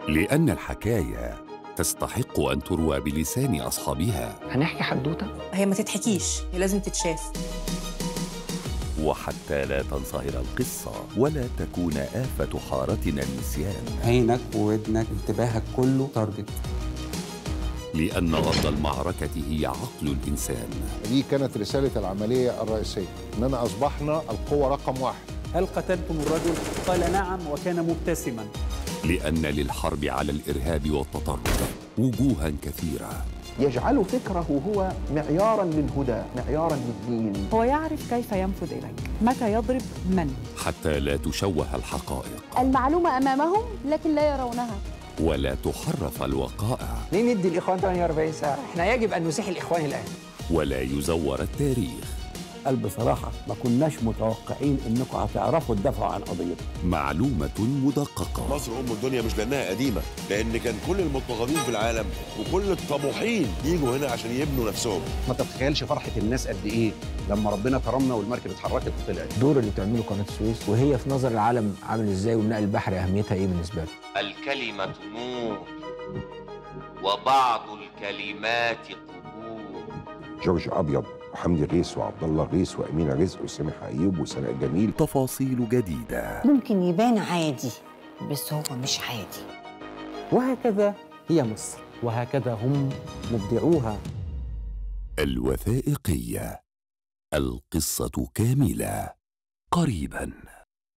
لأن الحكاية تستحق أن تروى بلسان أصحابها هنحكي حدوته هي ما تتحكيش هي لازم تتشاف وحتى لا تنصهر القصة ولا تكون آفة حارتنا النسيان عينك وودنك انتباهك كله تارجت لأن أرض المعركة هي عقل الإنسان دي كانت رسالة العملية الرئيسية إننا أصبحنا القوة رقم واحد هل قتلتم الرجل؟ قال نعم وكان مبتسما لأن للحرب على الإرهاب والتطرف وجوها كثيرة يجعل فكره هو معيارا للهدى معيارا للدين هو يعرف كيف ينفذ إليك متى يضرب من حتى لا تشوه الحقائق المعلومة أمامهم لكن لا يرونها ولا تحرف الوقائع ليه ندي الإخوان 48 ساعة؟ إحنا يجب أن نزيح الإخوان الآن ولا يزور التاريخ قال بصراحة ما كناش متوقعين انكم هتعرفوا تدافعوا عن قضيتكم معلومة مدققة مصر أم الدنيا مش لأنها قديمة لأن كان كل المضطهدين في العالم وكل الطموحين يجوا هنا عشان يبنوا نفسهم ما تتخيلش فرحة الناس قد إيه لما ربنا كرمنا والمركب اتحركت وطلعت الدور اللي بتعمله قناة السويس وهي في نظر العالم عامل ازاي والنقل البحري أهميتها ايه بالنسبة له الكلمة نور وبعض الكلمات قبور جورج أبيض وحمدي غيث وعبد الله غيث وامينه رزق وسامح ايوب وسناء جميل تفاصيل جديده ممكن يبان عادي بس هو مش عادي وهكذا هي مصر وهكذا هم مبدعوها الوثائقيه القصه كامله قريبا